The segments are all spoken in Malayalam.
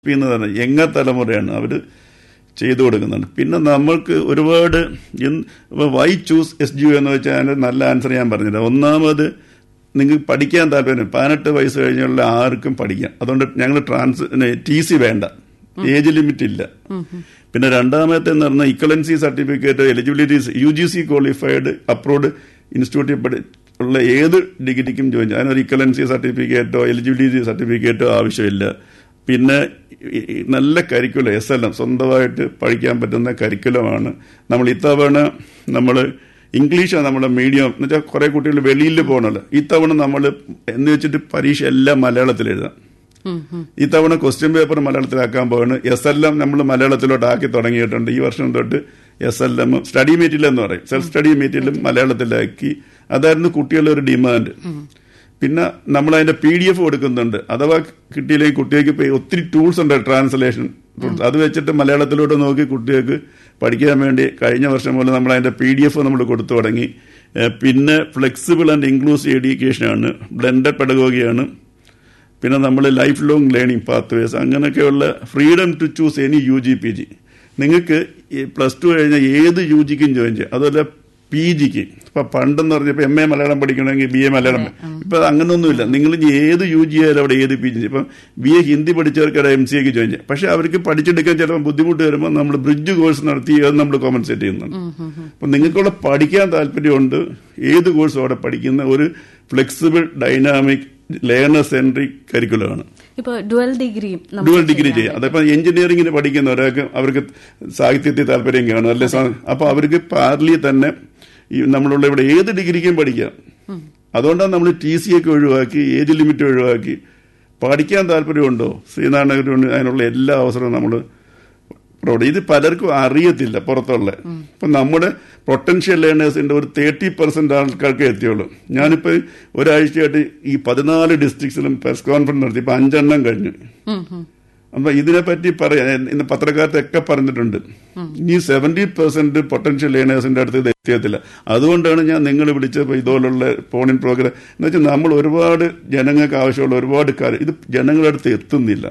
എന്ന് പറഞ്ഞാൽ യങ്ങ തലമുറയാണ് അവർ ചെയ്തു കൊടുക്കുന്നുണ്ട് പിന്നെ നമ്മൾക്ക് ഒരുപാട് വൈ ചൂസ് എസ് ജി എന്ന് വെച്ചാൽ അതിന് നല്ല ആൻസർ ഞാൻ പറഞ്ഞില്ല ഒന്നാമത് നിങ്ങൾക്ക് പഠിക്കാൻ താല്പര്യം പതിനെട്ട് വയസ്സ് കഴിഞ്ഞുള്ള ആർക്കും പഠിക്കാം അതുകൊണ്ട് ഞങ്ങൾ ട്രാൻസ് ടി സി വേണ്ട ഏജ് ലിമിറ്റ് ഇല്ല പിന്നെ രണ്ടാമത്തെ എന്ന് പറഞ്ഞാൽ equivalency certificate eligibility U G C qualified approved ഇൻസ്റ്റിറ്റ്യൂട്ടിൽ പഠി ഉള്ള ഏത് ഡിഗ്രിക്കും ജോയിൻ ചെയ്യാം അതിനൊരു ഇക്വലൻസി സർട്ടിഫിക്കറ്റോ എലിജിബിലിറ്റി സർട്ടിഫിക്കറ്റോ ആവശ്യമില്ല പിന്നെ ഈ- ഈ നല്ല കരിക്കുലം എസ് എൽ എം സ്വന്തമായിട്ട് പഠിക്കാൻ പറ്റുന്ന കരിക്കുലമാണ് നമ്മൾ ഇത്തവണ നമ്മൾ ഇംഗ്ലീഷാണ് നമ്മുടെ മീഡിയം എന്ന് വെച്ചാൽ കുറെ കുട്ടികൾ വെളിയിൽ പോകണല്ലോ ഇത്തവണ നമ്മൾ എന്ന് വെച്ചിട്ട് പരീക്ഷ എല്ലാം മലയാളത്തിൽ എഴുതാം ഇത്തവണ ക്വസ്റ്റ്യൻ പേപ്പർ മലയാളത്തിലാക്കാൻ പോവാണ് എസ് എൽ എം നമ്മൾ മലയാളത്തിലോട്ട് ആക്കി തുടങ്ങിയിട്ടുണ്ട് ഈ വർഷം തൊട്ട് S L M study material എന്ന് പറയും സെൽഫ് സ്റ്റഡി മെറ്റീരിയലും മലയാളത്തിലാക്കി അതായിരുന്നു കുട്ടികളുടെ ഒരു ഡിമാൻഡ് പിന്നെ നമ്മൾ അതിന്റെ പി ഡി എഫ് കൊടുക്കുന്നുണ്ട് അഥവാ കിട്ടിയില്ലെങ്കിൽ കുട്ടികൾക്ക് ഇപ്പൊ ഒത്തിരി ടൂൾസ് ഉണ്ട് ട്രാൻസ്ലേഷൻ ടൂൾസ് അത് വെച്ചിട്ട് മലയാളത്തിലോട്ട് നോക്കി കുട്ടികൾക്ക് പഠിക്കാൻ വേണ്ടി കഴിഞ്ഞ വർഷം മുതൽ നമ്മൾ അതിന്റെ പി ഡി എഫ് നമ്മൾ കൊടുത്തു തുടങ്ങി ഏഹ് പിന്നെ ഫ്ലെക്സിബിൾ ആൻഡ് ഇൻക്ലൂസീവ് എഡ്യൂക്കേഷനാണ് ബ്ലെൻഡഡ് പെഡഗോഗിയാണ് പിന്നെ നമ്മൾ ലൈഫ് ലോങ് ലേണിംഗ് പാത്വേസ് അങ്ങനെയൊക്കെയുള്ള freedom to choose any U G P G നിങ്ങൾക്ക് പ്ലസ് ടു കഴിഞ്ഞാൽ ഏത് യു ജിക്കും ജോയിൻ ചെയ്യാം അതുപോലെ പി ജിക്ക് ഇപ്പൊ പണ്ടെന്ന് പറഞ്ഞപ്പോൾ എം എ മലയാളം പഠിക്കണമെങ്കിൽ ബി എ മലയാളം ഇപ്പൊ അങ്ങനൊന്നുമില്ല നിങ്ങൾ ഇനി ഏത് യു ജി ആയാലും അവിടെ ഏത് പി ജി ഇപ്പം ബി എ ഹിന്ദി പഠിച്ചവർക്ക് അവിടെ എം സി എക്ക് ജോയിൻ ചെയ്യാം പക്ഷെ അവർക്ക് പഠിച്ചെടുക്കാൻ ചിലപ്പോൾ ബുദ്ധിമുട്ട് വരുമ്പോൾ നമ്മൾ ബ്രിഡ്ജ് കോഴ്സ് നടത്തി അത് നമ്മൾ കോമ്പൻസേറ്റ് ചെയ്യുന്നുണ്ട് അപ്പൊ നിങ്ങൾക്കുള്ള പഠിക്കാൻ താല്പര്യമുണ്ട് ഏത് കോഴ്സും അവിടെ പഠിക്കുന്ന ഒരു ഫ്ലെക്സിബിൾ ഡൈനാമിക് ലേണർ സെൻട്രിക് കരിക്കുലമാണ് ഇപ്പൊ ഡുവൽ ഡിഗ്രിയും നമുക്ക് ഡുവൽ ഡിഗ്രി ചെയ്യാൻ ചെയ്യാം അതിപ്പോ എഞ്ചിനീയറിംഗിന് പഠിക്കുന്ന ഒരാൾക്ക് അവർക്ക് സാഹിത്യത്തിൽ താല്പര്യം കാണും അല്ലെ സാ- അപ്പൊ അവർക്ക് പാർലി തന്നെ ഈ നമ്മളുള്ള ഇവിടെ ഏത് ഡിഗ്രിക്കും പഠിക്കാം അതുകൊണ്ടാണ് നമ്മൾ ടി സി ഒക്കെ ഒഴിവാക്കി ഏജ് ലിമിറ്റ് ഒഴിവാക്കി പഠിക്കാൻ താല്പര്യമുണ്ടോ ശ്രീനാരായണ അതിനുള്ള എല്ലാ അവസരവും നമ്മൾ പ്രൊവൈഡ് ഇത് പലർക്കും അറിയത്തില്ല പുറത്തുള്ള ഇപ്പൊ നമ്മുടെ പൊട്ടൻഷ്യൽ ലേണേഴ്സിന്റെ ഒരു തേർട്ടി പെർസെന്റ് ആൾക്കാർക്ക് എത്തിയുള്ളൂ ഞാനിപ്പോ ഒരാഴ്ചയായിട്ട് ഈ പതിനാല് ഡിസ്ട്രിക്ട്സിലും പ്രസ് കോൺഫറൻസ് നടത്തി ഇപ്പൊ അഞ്ചെണ്ണം കഴിഞ്ഞു ഉം, ഉം. അപ്പൊ ഇതിനെപ്പറ്റി പറയാൻ ഇന്ന് പത്രക്കാരത്തൊക്കെ പറഞ്ഞിട്ടുണ്ട് ഇനി സെവന്റി പെർസെന്റ് പൊട്ടൻഷ്യൽ ലേണേഴ്സിന്റെ അടുത്ത് ഇത് എത്തിയത്തില്ല അതുകൊണ്ടാണ് ഞാൻ നിങ്ങൾ വിളിച്ചപ്പോൾ ഇതുപോലുള്ള ഫോണിൻ പ്രോഗ്രാം എന്ന് വെച്ചാൽ നമ്മൾ ഒരുപാട് ജനങ്ങൾക്ക് ആവശ്യമുള്ള ഒരുപാട് കാര്യം ഇത് ജനങ്ങളുടെ അടുത്ത് എത്തുന്നില്ല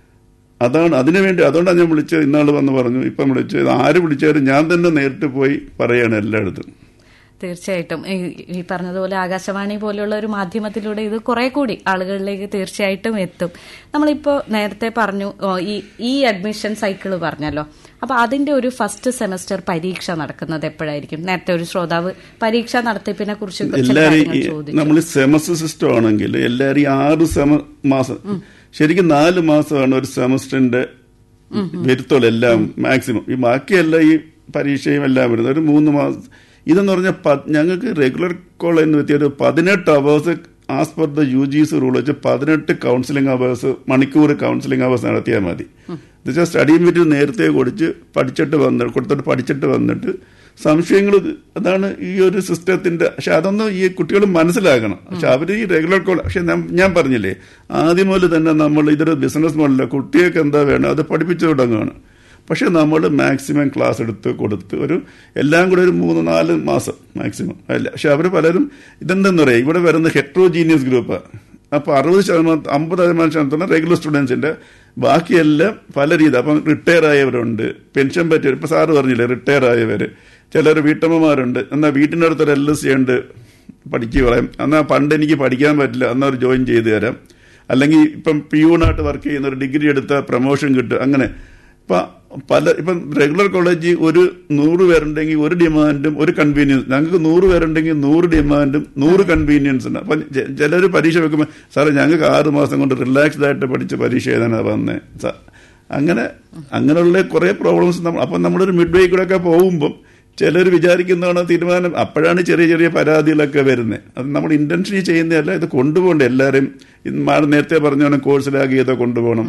അതാണ് അതിനുവേണ്ടി അതുകൊണ്ടാണ് ഞാൻ വിളിച്ചത് ഇന്നാൾ വന്ന് പറഞ്ഞു ഇപ്പം വിളിച്ചത് ആര് വിളിച്ചാലും ഞാൻ തന്നെ നേരിട്ട് പോയി പറയാണ് എല്ലായിടത്തും തീർച്ചയായിട്ടും ഈ- ഈ പറഞ്ഞതുപോലെ ആകാശവാണി പോലെയുള്ള ഒരു മാധ്യമത്തിലൂടെ ഇത് കുറെ കൂടി ആളുകളിലേക്ക് തീർച്ചയായിട്ടും എത്തും നമ്മളിപ്പോ നേരത്തെ പറഞ്ഞു ഓ, ഈ ഈ അഡ്മിഷൻ സൈക്കിൾ പറഞ്ഞല്ലോ അപ്പൊ അതിന്റെ ഒരു ഫസ്റ്റ് സെമസ്റ്റർ പരീക്ഷ നടക്കുന്നത് എപ്പോഴായിരിക്കും നേരത്തെ ഒരു ശ്രോതാവ് പരീക്ഷ നടത്തിപ്പിനെ കുറിച്ച് ചില എല്ലാരും കാര്യങ്ങൾ ഈ- ചോദിച്ചു നമ്മൾ സെമസ്റ്റർ സിസ്റ്റം ആണെങ്കിൽ എല്ലാരും ഈ ആറ് സെമ മാസം ശരിക്കും നാല് മാസമാണ് ഒരു സെമസ്റ്ററിന്റെ വരുത്തുള്ളൂ എല്ലാം മാക്സിമം ഈ ബാക്കിയെല്ലാം ഈ പരീക്ഷയും എല്ലാം വരുന്നത് ഒരു മൂന്ന് മാസം ഇതെന്ന് പറഞ്ഞാൽ പ- ഞങ്ങൾക്ക് റെഗുലർ കോളേജിന് വ്യത്യാസം ഒരു പതിനെട്ട് hours as per the U G C rule വെച്ച് പതിനെട്ട് കൗൺസിലിംഗ് അവേഴ്സ് മണിക്കൂർ കൗൺസിലിംഗ് അവേഴ്സ് നടത്തിയാൽ മതി എന്നുവെച്ചാൽ സ്റ്റഡി മെറ്റീരിയൽ നേരത്തെ കൊടുത്ത് പഠിച്ചിട്ട് വന്ന് കൊടുത്തിട്ട് പഠിച്ചിട്ട് വന്നിട്ട് സംശയങ്ങൾ അതാണ് ഈ ഒരു സിസ്റ്റത്തിന്റെ പക്ഷെ അതൊന്നും ഈ കുട്ടികൾ മനസ്സിലാക്കണം പക്ഷെ അവർ ഈ റെഗുലർ കോൾ പക്ഷെ ഞാൻ- ഞാൻ പറഞ്ഞില്ലേ ആദ്യം മുതൽ തന്നെ നമ്മൾ ഇതൊരു ബിസിനസ് മോഡല കുട്ടികൾക്ക് എന്താ വേണം അത് പഠിപ്പിച്ചു തുടങ്ങുകയാണ് പക്ഷെ നമ്മൾ മാക്സിമം ക്ലാസ് എടുത്ത് കൊടുത്ത് ഒരു എല്ലാം കൂടെ ഒരു മൂന്ന് നാല് മാസം മാക്സിമം അല്ല പക്ഷെ അവർ പലരും ഇതെന്തെന്ന് പറയാം ഇവിടെ വരുന്ന ഹെട്രോജീനിയസ് ഗ്രൂപ്പാണ് അപ്പൊ അറുപത് ശതമാനം അമ്പത് ശതമാനം ശതമാനം റെഗുലർ സ്റ്റുഡൻസിന്റെ ബാക്കിയെല്ലാം പല രീതി അപ്പം റിട്ടയർ ആയവരുണ്ട് പെൻഷൻ പറ്റിയവർ ഇപ്പൊ സാറ് പറഞ്ഞില്ലേ റിട്ടയർ ആയവര് ചിലർ വീട്ടമ്മമാരുണ്ട് എന്നാൽ വീട്ടിൻ്റെ അടുത്തൊരു എൽ എസ് സി ഉണ്ട് പഠിക്കുക പറയാം എന്നാൽ പണ്ട് എനിക്ക് പഠിക്കാൻ പറ്റില്ല എന്നാൽ ഒരു ജോയിൻ ചെയ്തു തരാം അല്ലെങ്കിൽ ഇപ്പം പിയൂണായിട്ട് വർക്ക് ചെയ്യുന്ന ഒരു ഡിഗ്രി എടുത്ത പ്രൊമോഷൻ കിട്ടും അങ്ങനെ ഇപ്പൊ പല ഇപ്പം റെഗുലർ കോളേജിൽ ഒരു നൂറ് പേരുണ്ടെങ്കിൽ ഒരു ഡിമാൻഡും ഒരു കൺവീനിയൻസ് ഞങ്ങൾക്ക് നൂറ് പേരുണ്ടെങ്കിൽ നൂറ് ഡിമാൻഡും നൂറ് കൺവീനിയൻസ് ഉണ്ട് അപ്പം ചിലർ പരീക്ഷ വെക്കുമ്പോൾ സാറേ ഞങ്ങൾക്ക് ആറ് മാസം കൊണ്ട് റിലാക്സ്ഡ് ആയിട്ട് പഠിച്ച് പരീക്ഷ എഴുതാനാണ് വന്നത് അങ്ങനെ അങ്ങനെയുള്ള കുറെ പ്രോബ്ലംസ് നമ്മൾ അപ്പം നമ്മളൊരു മിഡ് വേ കൂടെ ഒക്കെ പോകുമ്പം ചിലർ വിചാരിക്കുന്നതാണ് തീരുമാനം അപ്പോഴാണ് ചെറിയ ചെറിയ പരാതികളൊക്കെ വരുന്നത് അത് നമ്മൾ ഇന്റൻഷനി ചെയ്യുന്നതല്ല ഇത് കൊണ്ടുപോകണ്ടേ എല്ലാവരും മാഡം നേരത്തെ പറഞ്ഞ കോഴ്സിലാക്കി ചെയ്തോ കൊണ്ടുപോകണം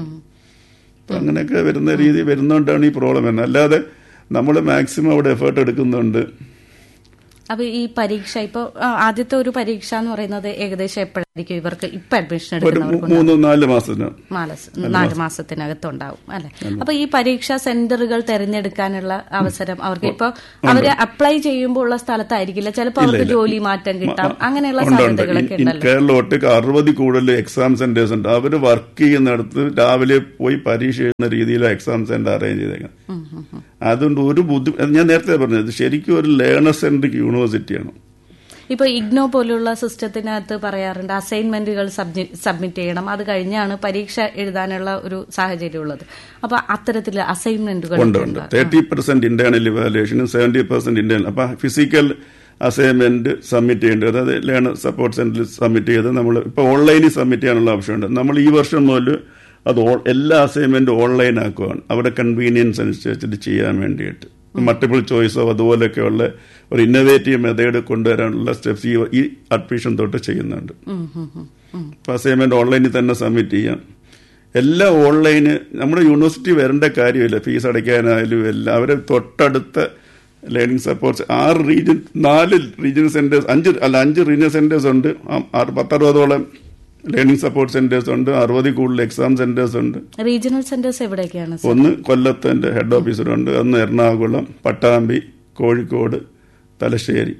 അപ്പൊ അങ്ങനെയൊക്കെ വരുന്ന രീതി വരുന്നോണ്ടാണ് ഈ പ്രോബ്ലം വരുന്നത് അല്ലാതെ നമ്മൾ മാക്സിമം അവിടെ എഫേർട്ട് എടുക്കുന്നുണ്ട് അപ്പൊ ഈ പരീക്ഷ ഇപ്പൊ ആ, ആദ്യത്തെ ഒരു പരീക്ഷ എന്ന് പറയുന്നത് ഏകദേശം എപ്പോഴായിരിക്കും ഇവർക്ക് ഇപ്പൊ അഡ്മിഷൻ ഒരു എടുക്കുന്നവർക്ക് മൂന്ന് നാല് മാസത്തിന് മാലസ് നാല് മാസത്തിനകത്തുണ്ടാവും അല്ലെ അപ്പൊ ഈ പരീക്ഷാ സെന്ററുകൾ തെരഞ്ഞെടുക്കാനുള്ള അവസരം അവർക്ക് ഇപ്പൊ അവര് അപ്ലൈ ചെയ്യുമ്പോൾ ഉള്ള സ്ഥലത്തായിരിക്കില്ല ചിലപ്പോൾ അവർക്ക് ജോലി മാറ്റം കിട്ടാം അങ്ങനെയുള്ള ഉണ്ട്, ഉണ്ട്. സാധ്യതകളൊക്കെ ഇൻ- ഉണ്ടല്ലോ കേരള ഒട്ടേക്ക് അറുപത് കൂടുതൽ എക്സാം സെന്റേഴ്സ് ഉണ്ട് അവര് വർക്ക് ചെയ്യുന്നിടത്ത് രാവിലെ പോയി പരീക്ഷ എഴുതുന്ന രീതിയിലാണ് എക്സാം സെന്റർ അറേഞ്ച് ചെയ്തേക്കുന്നത് ഉം, ഉം, ഉം. അതുകൊണ്ട് ഒരു ബുദ്ധിമുട്ട് ഞാൻ നേരത്തെ പറഞ്ഞത് ശരിക്കും ഒരു ലേണർ സെൻട്രിക് യൂണിവേഴ്സിറ്റിയാണ് ഇപ്പൊ ഇഗ്നോ പോലുള്ള സിസ്റ്റത്തിനകത്ത് പറയാറുണ്ട് അസൈൻമെന്റുകൾ സബ്മിറ്റ് ചെയ്യണം അത് കഴിഞ്ഞാണ് പരീക്ഷ എഴുതാനുള്ള ഒരു സാഹചര്യം ഉള്ളത് അപ്പൊ അത്തരത്തിൽ അസൈൻമെന്റുകൾ ഉണ്ട് ഉണ്ട് തേർട്ടി പെർസെന്റ് ഇന്റേണൽ ഇവാലുവേഷനും സെവന്റി പെർസെന്റ് ഇന്റേണൽ അപ്പൊ ഫിസിക്കൽ അസൈൻമെന്റ് സബ്മിറ്റ് ചെയ്യേണ്ടത് അതായത് ലേണർ സപ്പോർട്ട് സെന്ററിൽ സബ്മിറ്റ് ചെയ്ത് നമ്മൾ ഇപ്പൊ ഓൺലൈനിൽ സബ്മിറ്റ് ചെയ്യാനുള്ള ഓപ്ഷൻ ഉണ്ട് നമ്മൾ ഈ വർഷം മുതൽ അത് all- എല്ലാ അസൈൻമെന്റും ഓൺലൈൻ ആക്കുവാണ് അവരുടെ കൺവീനിയൻസ് അനുസരിച്ചിട്ട് ചെയ്യാൻ വേണ്ടിയിട്ട് മൾട്ടിപ്പിൾ ചോയ്സോ അതുപോലെയൊക്കെയുള്ള ഒരു ഇന്നോവേറ്റീവ് മെത്തേഡ് കൊണ്ടുവരാനുള്ള സ്റ്റെപ്സ് ഈ ഈ അഡ്മിഷൻ തൊട്ട് ചെയ്യുന്നുണ്ട് ഉം, ഉം, ഉം, ഉം. ഇപ്പൊ അസൈൻമെന്റ് ഓൺലൈനിൽ തന്നെ സബ്മിറ്റ് ചെയ്യാം എല്ലാം ഓൺലൈന് നമ്മുടെ യൂണിവേഴ്സിറ്റി വരേണ്ട കാര്യമില്ല ഫീസ് അടയ്ക്കാനായാലും എല്ലാം അവരെ തൊട്ടടുത്ത ലേണിംഗ് സപ്പോർട്ട്സ് ആറ് റീജിയൻ നാല് റീജിയൻ സെന്റേഴ്സ് അഞ്ച് അല്ല അഞ്ച് റീജിയൻ സെന്റേഴ്സ് ഉണ്ട് ആ- ആറ് പത്തറുപതോളം ലേണിംഗ് സപ്പോർട്ട് സെന്റേഴ്സ് ഉണ്ട് അറുപതിൽ കൂടുതൽ എക്സാം സെന്റേഴ്സ് ഉണ്ട് റീജിയണൽ സെന്റേഴ്സ് എവിടെയൊക്കെയാണ് സർ ഒന്ന് കൊല്ലത്തിന്റെ ഹെഡ് ഓഫീസിലുണ്ട് ഒന്ന് എറണാകുളം പട്ടാമ്പി കോഴിക്കോട് തലശ്ശേരി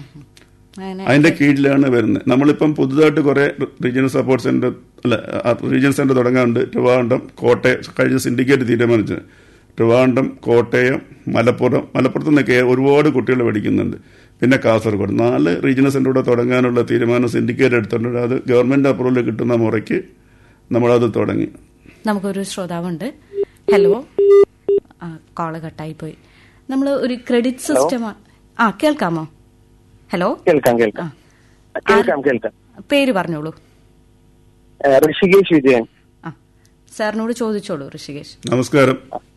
അങ്ങനെ അതിന്റെ കീഴിലാണ് വരുന്നത് നമ്മളിപ്പം പുതുതായിട്ട് കുറെ റീജിയണൽ സപ്പോർട്ട് സെന്റർ അല്ല റീജിയണൽ സെന്റർ തുടങ്ങാനുണ്ട് ട്രിവാൻഡ്രം കോട്ടയം കഴിഞ്ഞ സിൻഡിക്കേറ്റ് തീരുമാനിച്ചത് ട്രിവാൻഡ്രം കോട്ടയം മലപ്പുറം മലപ്പുറത്ത് നിന്നൊക്കെ ഒരുപാട് കുട്ടികൾ പഠിക്കുന്നുണ്ട് പിന്നെ കാസർഗോഡ് നാല് റീജിയണൽ സെന്റർ കൂടെ തുടങ്ങാനുള്ള തീരുമാനം സിൻഡിക്കേറ്റ് എടുത്തിട്ടുണ്ട് അത് ഗവൺമെന്റ് അപ്രൂവൽ കിട്ടുന്ന മുറയ്ക്ക് നമ്മളത് തുടങ്ങി നമുക്കൊരു ശ്രോതാവുണ്ട് ഹലോ ആ കോള് കട്ടായി പോയി നമ്മൾ ഒരു ക്രെഡിറ്റ് സിസ്റ്റം ആ കേൾക്കാമോ ഹലോ കേൾക്കാം ആ കേൾക്കാം കേൾക്കാം കേൾക്കാം പേര് പറഞ്ഞോളൂ ഏ, ഋഷികേശ് വിജയൻ ആ സാറിനോട് ചോദിച്ചോളൂ ഋഷികേഷ് നമസ്കാരം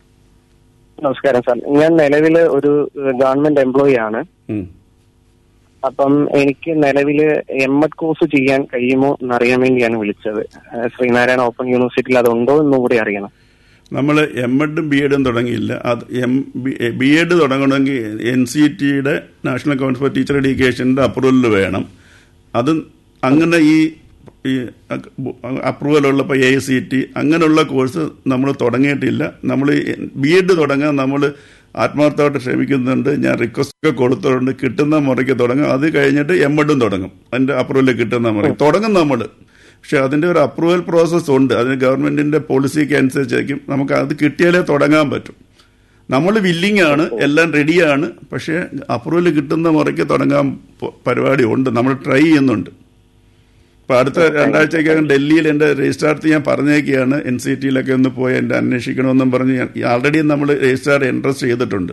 നമസ്കാരം സാർ ഞാൻ നിലവിൽ ഒരു ഗവൺമെന്റ് എംപ്ലോയി ആണ് ഉം. അപ്പം എനിക്ക് നിലവിൽ എം എഡ് കോഴ്സ് ചെയ്യാൻ കഴിയുമോ എന്നറിയാൻ വേണ്ടിയാണ് വിളിച്ചത് ഏ, ശ്രീനാരായണ ഓപ്പൺ യൂണിവേഴ്സിറ്റിയിൽ അതുണ്ടോ എന്നും കൂടി അറിയണം നമ്മൾ എം എഡും ബി എഡും തുടങ്ങിയില്ല അത് എം ബി എഡ് തുടങ്ങണമെങ്കിൽ എൻ സി ടിയുടെ നാഷണൽ കൗൺസിൽ ഫോർ ടീച്ചർ എഡ്യൂക്കേഷൻ്റെ അപ്രൂവൽ വേണം അത് അങ്ങനെ ഈ ഈ അപ്രൂവലുള്ള ഇപ്പോൾ എ സി ടി അങ്ങനെയുള്ള കോഴ്സ് നമ്മൾ തുടങ്ങിയിട്ടില്ല നമ്മൾ ബി എഡ് തുടങ്ങാൻ നമ്മൾ ആത്മാർത്ഥമായിട്ട് ശ്രമിക്കുന്നുണ്ട് ഞാൻ റിക്വസ്റ്റ് ഒക്കെ കൊടുത്തിട്ടുണ്ട് കിട്ടുന്ന മുറയ്ക്ക് തുടങ്ങും അത് കഴിഞ്ഞിട്ട് എം എഡും തുടങ്ങും അതിന്റെ അപ്രൂവൽ കിട്ടുന്ന മുറയ്ക്ക് തുടങ്ങും നമ്മൾ പക്ഷെ അതിന്റെ ഒരു അപ്രൂവൽ പ്രോസസ്സ് ഉണ്ട് അതിന് ഗവൺമെന്റിന്റെ പോളിസിക്ക് അനുസരിച്ചായിരിക്കും നമുക്ക് അത് കിട്ടിയാലേ തുടങ്ങാൻ പറ്റും നമ്മൾ വില്ലിംഗ് ആണ് എല്ലാം റെഡിയാണ് പക്ഷേ അപ്രൂവൽ കിട്ടുന്ന മുറയ്ക്ക് തുടങ്ങാൻ പ- പരിപാടി ഉണ്ട് നമ്മൾ ട്രൈ ചെയ്യുന്നുണ്ട് ഇപ്പൊ അടുത്ത രണ്ടാഴ്ചക്കകം ഡൽഹിയിൽ എന്റെ രജിസ്ട്രാർത്ത് ഞാൻ പറഞ്ഞേക്കാണ് എൻ സി ടിയിലൊക്കെ ഒന്ന് പോയി എന്റെ അന്വേഷിക്കണമെന്നും പറഞ്ഞ് ഞാൻ ആൾറെഡി നമ്മൾ രജിസ്ട്രാർ ഇൻട്രസ്റ്റ് ചെയ്തിട്ടുണ്ട്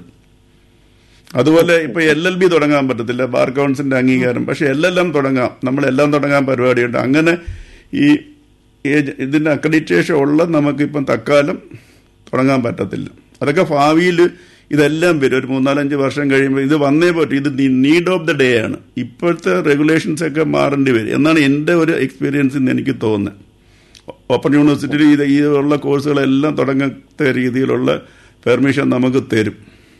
അതുപോലെ ഇപ്പൊ എൽ എൽ ബി തുടങ്ങാൻ പറ്റത്തില്ല ബാർ കൗൺസിലിന്റെ അംഗീകാരം പക്ഷെ എൽ എൽ എം തുടങ്ങാം നമ്മളെല്ലാം തുടങ്ങാൻ പരിപാടിയുണ്ട് അങ്ങനെ ഈ ഏജ് ഇതിന്റെ അക്രഡിറ്റേഷൻ ഉള്ള നമുക്കിപ്പം തക്കാലം തുടങ്ങാൻ പറ്റത്തില്ല അതൊക്കെ ഭാവിയിൽ ഇതെല്ലാം വരും ഒരു മൂന്നാലഞ്ച് വർഷം കഴിയുമ്പോൾ ഇത് വന്നേ പറ്റും ഇത് നീഡ് ഓഫ് ദ ഡേ ആണ് ഇപ്പോഴത്തെ റെഗുലേഷൻസ് ഒക്കെ മാറേണ്ടി വരും എന്നാണ് എൻ്റെ ഒരു എക്സ്പീരിയൻസ് എന്ന് എനിക്ക് തോന്നുന്നത് ഓപ്പൺ യൂണിവേഴ്സിറ്റിയിൽ ഇത് ഈ ഉള്ള കോഴ്സുകളെല്ലാം തുടങ്ങത്ത രീതിയിലുള്ള പെർമിഷൻ നമുക്ക് തരും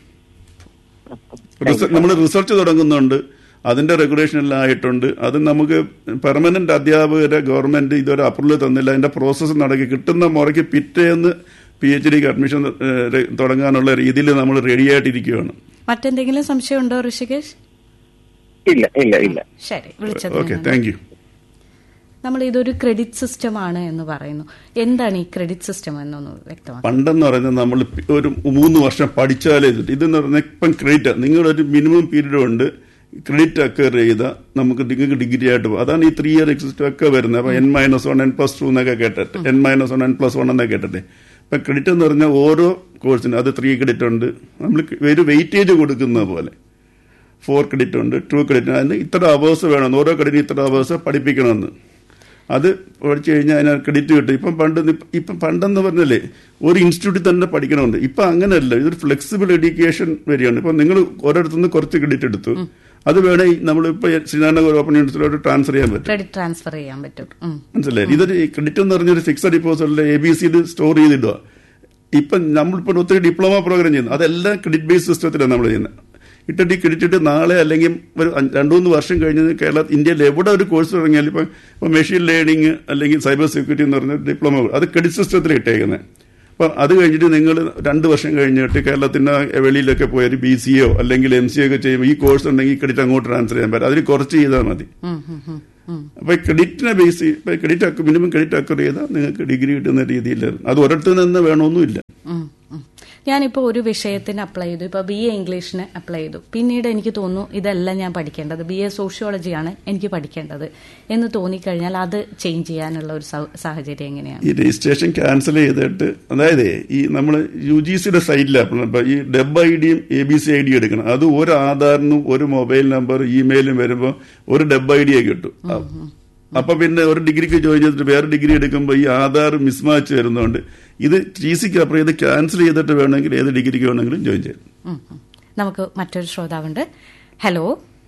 നമ്മൾ റിസർച്ച് തുടങ്ങുന്നുണ്ട് അതിന്റെ റെഗുലേഷൻ എല്ലാം ആയിട്ടുണ്ട് അത് നമുക്ക് പെർമനന്റ് അധ്യാപകരെ ഗവൺമെന്റ് ഇതുവരെ അപ്രൂവൽ തന്നില്ല അതിന്റെ പ്രോസസ്സ് നടക്കി കിട്ടുന്ന മുറയ്ക്ക് പിറ്റേന്ന് പി എച്ച് ഡിക്ക് അഡ്മിഷൻ ഏഹ്, തുടങ്ങാനുള്ള രീതിയിൽ നമ്മൾ റെഡി ആയിട്ടിരിക്കുകയാണ് മറ്റെന്തെങ്കിലും സംശയമുണ്ടോ ഋഷികേഷ് ഇല്ല ഇല്ല ഇല്ല ശരി വിളിച്ചത് ഓക്കെ താങ്ക് യു നമ്മൾ ഇതൊരു ക്രെഡിറ്റ് സിസ്റ്റം ആണ് എന്ന് പറയുന്നു എന്താണ് ഈ ക്രെഡിറ്റ് സിസ്റ്റം എന്നൊന്ന് വ്യക്തമാക്കാം പണ്ടെന്ന് പറയുന്നത് നമ്മൾ ഒരു മൂന്ന് വർഷം പഠിച്ചാലേ ഇത് ഇതെന്ന് പറഞ്ഞാൽ ഇപ്പം ക്രെഡിറ്റ് നിങ്ങളൊരു മിനിമം പീരീഡ് ഉണ്ട് ക്രെഡിറ്റ് അക്കർ ചെയ്ത നമുക്ക് നിങ്ങൾക്ക് ഡിഗ്രി ആയിട്ട് പോകും അതാണ് ഈ ത്രീ ഇയർ എക്സിസ്റ്റ് ഒക്കെ വരുന്നത് അപ്പൊ N minus one N plus two എന്നൊക്കെ കേട്ടിട്ട് N minus one N plus one എന്നൊക്കെ കേട്ടിട്ട് ഇപ്പൊ ക്രെഡിറ്റ് എന്ന് പറഞ്ഞാൽ ഓരോ കോഴ്സിനും അത് ത്രീ ക്രെഡിറ്റ് ഉണ്ട് നമ്മൾ ഒരു വെയിറ്റേജ് കൊടുക്കുന്ന പോലെ ഫോർ ക്രെഡിറ്റ് ഉണ്ട് ടു ക്രെഡിറ്റ് അതിന് ഇത്ര അവേഴ്സ് വേണം ഓരോ ക്രെഡിറ്റ് ഇത്ര അവേഴ്സ് പഠിപ്പിക്കണമെന്ന് അത് പഠിച്ചു കഴിഞ്ഞാൽ അതിന് ക്രെഡിറ്റ് കിട്ടും ഇപ്പം പണ്ട് നി- ഇപ്പം പണ്ടെന്ന് പറഞ്ഞല്ലേ ഒരു ഇൻസ്റ്റിറ്റ്യൂട്ടിൽ തന്നെ പഠിക്കണമെന്ന് ഇപ്പം അങ്ങനെയല്ല ഇതൊരു ഫ്ലെക്സിബിൾ എഡ്യൂക്കേഷൻ വരികയാണ് ഇപ്പം നിങ്ങൾ ഓരോരുത്തുനിന്ന് കുറച്ച് ക്രെഡിറ്റ് എടുത്തു അത് വേണേ നമ്മളിപ്പോൾ ശ്രീനാരായണ ഓപ്പൺ യൂണിവേഴ്സിറ്റിയിലോട്ട് ട്രാൻസ്ഫർ ചെയ്യാൻ പറ്റും ക്രെഡിറ്റ് ട്രാൻസ്ഫർ ചെയ്യാൻ പറ്റും ഉം. മനസ്സിലായി ഇതൊരു ക്രെഡിറ്റ് എന്ന് പറഞ്ഞൊരു ഫിക്സഡ് ഡിപ്പോസിറ്റിലെ എ ബി സിയിൽ സ്റ്റോർ ചെയ്തിടുക ഇപ്പം നമ്മളിപ്പോൾ ഒത്തിരി ഡിപ്ലോമ പ്രോഗ്രാം ചെയ്യുന്നു അതെല്ലാം ക്രെഡിറ്റ് ബേസ്ഡ് സിസ്റ്റത്തിലാണ് നമ്മൾ ചെയ്യുന്നത് ഇട്ടിട്ട് ഈ ക്രെഡിറ്റ് നാളെ അല്ലെങ്കിൽ ഒരു അഞ്ച്- രണ്ടു മൂന്ന് വർഷം കഴിഞ്ഞ് കേരള ഇന്ത്യയിൽ എവിടെ ഒരു കോഴ്സ് തുടങ്ങിയാലും ഇപ്പം ഇപ്പം മെഷീൻ ലേണിംഗ് അല്ലെങ്കിൽ സൈബർ സെക്യൂരിറ്റി എന്ന് പറഞ്ഞ ഡിപ്ലോമ അത് ക്രെഡിറ്റ് സിസ്റ്റത്തിൽ ഇട്ടേക്കുന്നത് അപ്പം അത് കഴിഞ്ഞിട്ട് നിങ്ങൾ രണ്ട് വർഷം കഴിഞ്ഞിട്ട് കേരളത്തിന് വെളിയിലൊക്കെ പോയി ഒരു ബി സി ഒ അല്ലെങ്കിൽ എം സി ഒക്കെ ചെയ്യുമ്പോൾ ഈ കോഴ്സ് ഉണ്ടെങ്കിൽ ക്രെഡിറ്റ് അങ്ങോട്ട് ട്രാൻസ്ഫർ ചെയ്യാൻ പറ്റും അതിൽ കുറച്ച് ചെയ്താൽ മതി ഉം, ഉം, ഉം, ഉം. അപ്പൊ ക്രെഡിറ്റിനെ ബേസ് ഇപ്പൊ ക്രെഡിറ്റ് മിനിമം ക്രെഡിറ്റ് അക്വർ ചെയ്താൽ നിങ്ങൾക്ക് ഡിഗ്രി കിട്ടുന്ന രീതിയിൽ അത് ഒരിടത്തു നിന്ന് വേണമെന്നില്ല ഉം, ഉം. ഞാനിപ്പോൾ ഒരു വിഷയത്തിന് അപ്ലൈ ചെയ്തു ഇപ്പോൾ ബി എ ഇംഗ്ലീഷിന് അപ്ലൈ ചെയ്തു പിന്നീട് എനിക്ക് തോന്നുന്നു ഇതല്ല ഞാൻ പഠിക്കേണ്ടത് ബി എ സോഷ്യോളജിയാണ് എനിക്ക് പഠിക്കേണ്ടത് എന്ന് തോന്നിക്കഴിഞ്ഞാൽ അത് ചേഞ്ച് ചെയ്യാനുള്ള ഒരു സൗ- സാഹചര്യം എങ്ങനെയാണ് ഈ രജിസ്ട്രേഷൻ ക്യാൻസൽ ചെയ്തിട്ട് അതായത് ഈ നമ്മൾ യു ജി സിയുടെ സൈറ്റിലാണ് ഇപ്പൊ ഈ ഡെബ് ഐ ഡിയും A B C I D എടുക്കണം അത് ഒരു ആധാറിനും ഒരു മൊബൈൽ നമ്പർ ഇമെയിലും വരുമ്പോൾ ഒരു ഡെബ് ഐ ഡിയെ കിട്ടും അപ്പൊ പിന്നെ ഒരു ഡിഗ്രിക്ക് ജോയിൻ ചെയ്തിട്ട് വേറെ ഡിഗ്രി എടുക്കുമ്പോൾ ഈ ആധാർ മിസ്മാച്ച് വരുന്നതുകൊണ്ട് ഇത് ടി സിക്ക് അപ്പുറം ഇത് ക്യാൻസൽ ചെയ്തിട്ട് വേണമെങ്കിൽ ഏത് ഡിഗ്രിക്ക് വേണമെങ്കിലും ജോയിൻ ചെയ്യാം ഉം, ഉം. നമുക്ക് മറ്റൊരു ശ്രോതാവുണ്ട് ഹലോ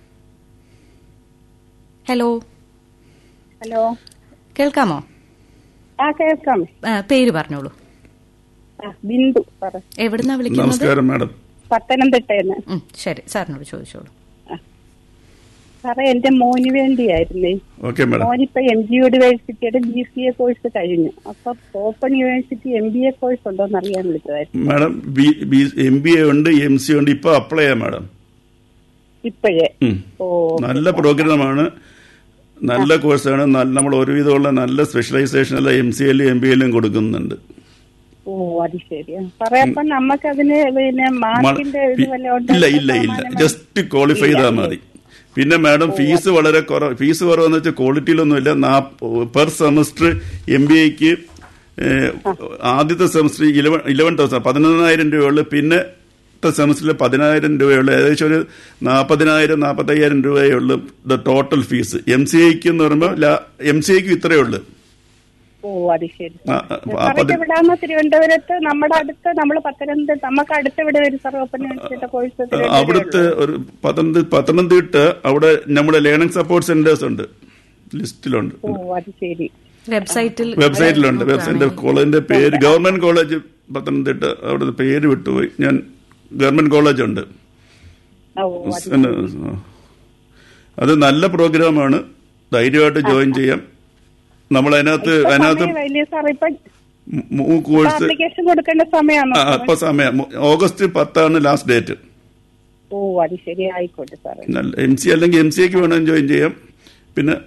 ഹലോ ഹലോ കേൾക്കാമോ ആ കേൾക്കാം ആ, പേര് പറഞ്ഞോളൂ ആ ബിന്ദു പറ എവിടുന്നാ വിളിക്കുന്നത് നമസ്കാരം മാഡം പത്തനംതിട്ടയെന്ന് ഉം, ശരി സാറിനോട് ചോദിച്ചോളൂ സാറേ എന്റെ മോന് വേണ്ടിയായിരുന്നേ ഓക്കെ മാഡം മോനിപ്പോ എം ജി യൂണിവേഴ്സിറ്റിയുടെ ബി സി എ കോഴ്സ് കഴിഞ്ഞു അപ്പൊ open university M B A course ഉണ്ടോന്ന് അറിയാൻ വിളിച്ചതായിരുന്നു madam B M B A ഉണ്ട് എം സി ഉണ്ട് ഇപ്പൊ അപ്ലൈ ചെയ്യാം മാഡം ഇപ്പോഴേ ഉം. ഓ നല്ല പ്രോഗ്രാമാണ് നല്ല കോഴ്സാണ് നല്ല- നമ്മൾ ഒരുവിധമുള്ള നല്ല സ്പെഷ്യലൈസേഷൻ എല്ലാം എം സി എല്ലും എം ബി എല്ലും കൊടുക്കുന്നുണ്ട് ഓ അത് ശരിയാ സാറേ അപ്പൊ നമുക്കതിന് പിന്നെ മാർക്കിന്റെ ഇത് പി- വല്ലതും ഉണ്ടോ? ഇല്ല ഇല്ല ഇല്ല ശതമാനം ജസ്റ്റ് ക്വാളിഫൈ ഇല്ല, ചെയ്താൽ ഇല്ല. മതി പിന്നെ മാഡം ഫീസ് വളരെ കുറവ് ഫീസ് കുറവെന്ന് വെച്ചാൽ ക്വാളിറ്റിയിലൊന്നുമില്ല പെർ സെമസ്റ്റർ എം ബി എക്ക് ആദ്യത്തെ സെമസ്റ്റർ ഇലവൻ ഇലവൻ തൗസൻഡ് പതിനൊന്നായിരം രൂപയുള്ളു പിന്നെ സെമസ്റ്ററിൽ പതിനായിരം രൂപയുള്ളു ഏകദേശം ഒരു നാൽപ്പതിനായിരം നാൽപ്പത്തയ്യായിരം രൂപയുള്ളു the total fees M C ഐക്ക് എന്ന് പറയുമ്പോൾ എം സി ഐക്ക് ഇത്രയേ ഉള്ളൂ ഓ അത് ശരി ആ, ആ, ആ, സാറേ പതി- എവിടാന്ന് തിരുവനന്തപുരത്ത് നമ്മുടെ അടുത്ത് നമ്മൾ പത്തനംതിട്ട നമുക്ക് അടുത്ത് ഇവിടെ വരും സാർ ഓപ്പൺ യൂണിവേഴ്സിറ്റിയുടെ കോഴ്സ് അവിടുത്തെ ഒരു പത്തനംതിട്ട പത്തനംതിട്ട അവിടെ നമ്മുടെ ലേണിംഗ് സപ്പോർട്ട് സെന്റേഴ്സ് ഉണ്ട് ലിസ്റ്റിലുണ്ട് ഓ അത് ശരി വെബ്സൈറ്റിൽ വെബ്സൈറ്റിലുണ്ട് വെബ്സൈറ്റിന്റെ കോളേജിന്റെ പേര് ഗവൺമെന്റ് കോളേജ് പത്തനംതിട്ട അവിടുത്തെ പേര് വിട്ടുപോയി ഞാൻ ഗവൺമെന്റ് കോളേജ് ഉണ്ട് ഓ അത് പിന്നെ, ആ. അത് നല്ല പ്രോഗ്രാമാണ് ധൈര്യമായിട്ട് ജോയിൻ ചെയ്യാം നമ്മൾ അതിനകത്ത് ഇപ്പൊ അതിനകത്ത് സമയം വലിയ സാർ ഇപ്പൊ മൂന്ന് കോഴ്സ് ആപ്ലിക്കേഷൻ കൊടുക്കേണ്ട സമയമാണോ ആ, ഇപ്പൊ സമയം മു- ഓഗസ്റ്റ് പത്താണ് ലാസ്റ്റ് ഡേറ്റ് ഓ അത് ശരി ആയിക്കോട്ടെ സാറേ എം സി അല്ലെങ്കിൽ എം സി എക്ക് വേണമെങ്കിൽ ജോയിൻ ചെയ്യാം പിന്നെ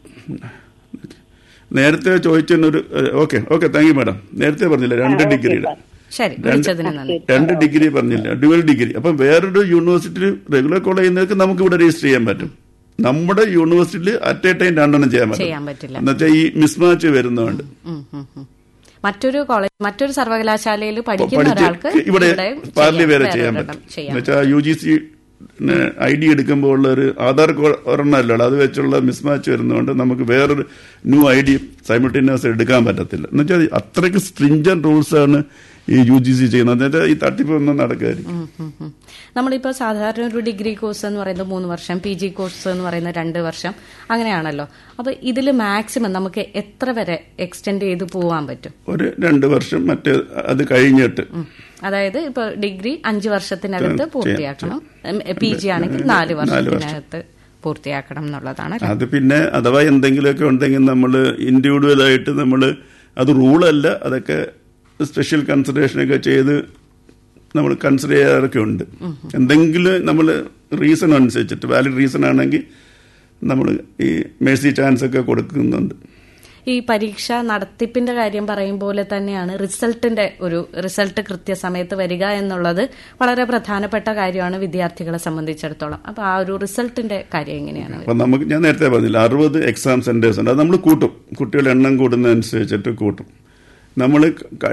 നേരത്തെ ചോദിച്ചൊരു okay okay thank you madam നേരത്തെ പറഞ്ഞില്ല രണ്ട് ഓക്കെ ഡിഗ്രിയുടെ സാർ. ശരി വിളിച്ചതിന് നന്ദി രണ്ട് ഡിഗ്രി പറഞ്ഞില്ല ഡ്യുവൽ ഡിഗ്രി അപ്പം വേറൊരു യൂണിവേഴ്സിറ്റിയിൽ റെഗുലർ കോളേജിൽ നിന്നൊക്കെ നമുക്ക് ഇവിടെ രജിസ്റ്റർ ചെയ്യാൻ പറ്റും നമ്മുടെ യൂണിവേഴ്സിറ്റിയിൽ അറ്റ് എ ടൈം രണ്ടെണ്ണം ചെയ്യാൻ ചെയ്യാൻ പറ്റും പറ്റില്ല എന്നുവെച്ചാൽ ഈ മിസ്മാച്ച് വരുന്നതുകൊണ്ട് ഉം, ഉം, ഉം. മറ്റൊരു കോളേജ് മറ്റൊരു സർവകലാശാലയിൽ പഠിക്കുന്ന പഠിച്ച് ഒരാൾക്ക് ഇവിടെ ചെയ്യാം, പാർലി വേറെ വേറെ ചെയ്യാൻ ഒരെണ്ണം പറ്റും ചെയ്യാം. എന്നുവെച്ചാൽ U G C I D എടുക്കുമ്പോൾ ഉള്ള ഒരു ആധാർ ഒരെണ്ണമല്ലോ അത് വെച്ചുള്ള മിസ്മാച്ച് വരുന്നതുകൊണ്ട് നമുക്ക് വേറൊരു ന്യൂ ഐ ഡി സൈമിൾട്ടേനിയസ് എടുക്കാൻ പറ്റത്തില്ല എന്നുവെച്ചാൽ അത്രയ്ക്ക് സ്ട്രിഞ്ചൻ റൂൾസ് ആണ് ഈ യു ജി സി ചെയ്യുന്നത് എന്നുവെച്ചാൽ ഈ തട്ടിപ്പ് ഒന്നും നടക്കായിരിക്കും ഉം, ഉം, ഉം. നമ്മളിപ്പോൾ സാധാരണ ഒരു ഡിഗ്രി കോഴ്സ് എന്ന് പറയുന്നത് മൂന്ന് വർഷം പി ജി കോഴ്സ് എന്ന് പറയുന്നത് രണ്ട് വർഷം അങ്ങനെയാണല്ലോ അപ്പൊ ഇതിൽ മാക്സിമം നമുക്ക് എത്ര വരെ എക്സ്റ്റെൻഡ് ചെയ്ത് പോവാൻ പറ്റും ഒരു രണ്ട് വർഷം മറ്റേ അത് കഴിഞ്ഞിട്ട് ഉം. അതായത് ഇപ്പൊ ഡിഗ്രി അഞ്ച് വർഷത്തിനകത്ത് പൂർത്തിയാക്കണം പി ജി ആണെങ്കിൽ നാല് വർഷത്തിനകത്ത് പൂർത്തിയാക്കണം എന്നുള്ളതാണ് അല്ലേ? അത് പിന്നെ അഥവാ എന്തെങ്കിലുമൊക്കെ ഉണ്ടെങ്കിൽ നമ്മൾ ഇൻഡിവിജ്വൽ ആയിട്ട് നമ്മൾ അത് റൂളല്ല അതൊക്കെ സ്പെഷ്യൽ കൺസിഡറേഷനൊക്കെ ചെയ്ത് നമ്മൾ കൺസിഡർ ചെയ്യാറൊക്കെ ഉണ്ട് എന്തെങ്കിലും നമ്മൾ റീസൺ അനുസരിച്ചിട്ട് വാലിഡ് റീസൺ ആണെങ്കിൽ നമ്മൾ ഈ മേഴ്സി ചാൻസ് ഒക്കെ കൊടുക്കുന്നുണ്ട് ഈ പരീക്ഷ നടത്തിപ്പിന്റെ കാര്യം പറയും പോലെ തന്നെയാണ് റിസൾട്ടിന്റെ ഒരു റിസൾട്ട് കൃത്യസമയത്ത് വരിക എന്നുള്ളത് വളരെ പ്രധാനപ്പെട്ട കാര്യമാണ് വിദ്യാർത്ഥികളെ സംബന്ധിച്ചിടത്തോളം അപ്പൊ ആ ഒരു റിസൾട്ടിന്റെ കാര്യം എങ്ങനെയാണ് അപ്പം നമുക്ക് ഞാൻ നേരത്തെ പറഞ്ഞില്ല അറുപത് എക്സാം സെന്റേഴ്സ് ഉണ്ട് അത് നമ്മൾ കൂട്ടും കുട്ടികളുടെ എണ്ണം കൂടുന്നതനുസരിച്ചിട്ട് കൂട്ടും നമ്മൾ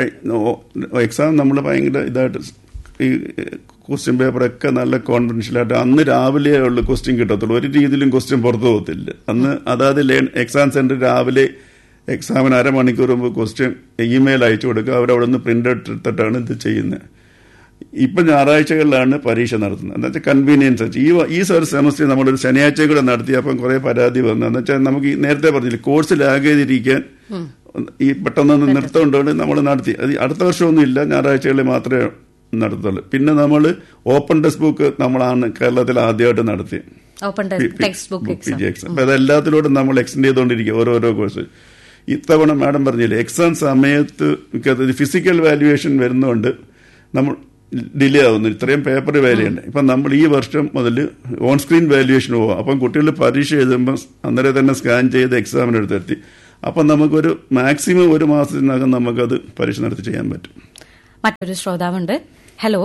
എക്സാം നമ്മൾ ഭയങ്കര ഇതായിട്ട് ഈ ക്വസ്റ്റ്യൻ പേപ്പറൊക്കെ നല്ല കോൺഫിഡൻഷ്യലായിട്ട് അന്ന് രാവിലെ ഉള്ള ക്വസ്റ്റ്യൻ കിട്ടത്തുള്ളൂ ഒരു രീതിയിലും ക്വസ്റ്റ്യൻ പുറത്തു പോകത്തില്ല അന്ന് അതായത് എക്സാം സെന്റർ രാവിലെ എക്സാമിന് അരമണിക്കൂർ മുമ്പ് ക്വസ്റ്റ്യൻ ഇമെയിൽ അയച്ചു കൊടുക്കുക അവരവിടെ നിന്ന് പ്രിന്റ് എടുത്തിട്ടാണ് ഇത് ചെയ്യുന്നത് ഇപ്പൊ ഞായറാഴ്ചകളിലാണ് പരീക്ഷ നടത്തുന്നത് എന്ന് വെച്ചാൽ കൺവീനിയൻസ് വെച്ച് ഈ വ- ഈ ഒരു സെമസ്റ്റർ നമ്മളൊരു ശനിയാഴ്ച കൂടെ നടത്തിയപ്പം കുറെ പരാതി വന്നു എന്ന് വെച്ചാൽ നമുക്ക് ഈ നേരത്തെ പറഞ്ഞില്ല കോഴ്സ് ലാഗ് ചെയ്തിരിക്കാൻ ഈ പെട്ടെന്ന് നിർത്തുകൊണ്ടുകൊണ്ട് നമ്മൾ നടത്തി അത് ഈ അടുത്ത വർഷമൊന്നും ഇല്ല ഞായറാഴ്ചകളിൽ മാത്രമേ നടത്തുള്ളൂ പിന്നെ നമ്മൾ ഓപ്പൺ ടെക്സ്റ്റ് ബുക്ക് നമ്മളാണ് കേരളത്തിൽ ആദ്യമായിട്ട് നടത്തി open textbook P G exam അപ്പൊ അതെല്ലാത്തിലൂടെ നമ്മൾ എക്സ്റ്റെൻഡ് ചെയ്തുകൊണ്ടിരിക്കുക ഓരോരോ കോഴ്സ് ഇത്തവണ മാഡം പറഞ്ഞില്ലേ എക്സാം സമയത്ത് ഫിസിക്കൽ വാല്യുവേഷൻ വരുന്നതുകൊണ്ട് നമ്മൾ ഡിലേ ആവുന്നു ഇത്രയും പേപ്പർ വാല്യുണ്ട് ഇപ്പം നമ്മൾ ഈ വർഷം മുതൽ ഓൺ സ്ക്രീൻ വാല്യുവേഷൻ പോവാം അപ്പം കുട്ടികൾ പരീക്ഷ എഴുതുമ്പോൾ അന്നേരം തന്നെ സ്കാൻ ചെയ്ത് എക്സാമിന് എടുത്തെത്തി അപ്പം നമുക്കൊരു മാക്സിമം ഒരു മാസത്തിനകം നമുക്കത് പരീക്ഷ നടത്തി ചെയ്യാൻ പറ്റും മറ്റൊരു ശ്രോതാവുണ്ട് ഹലോ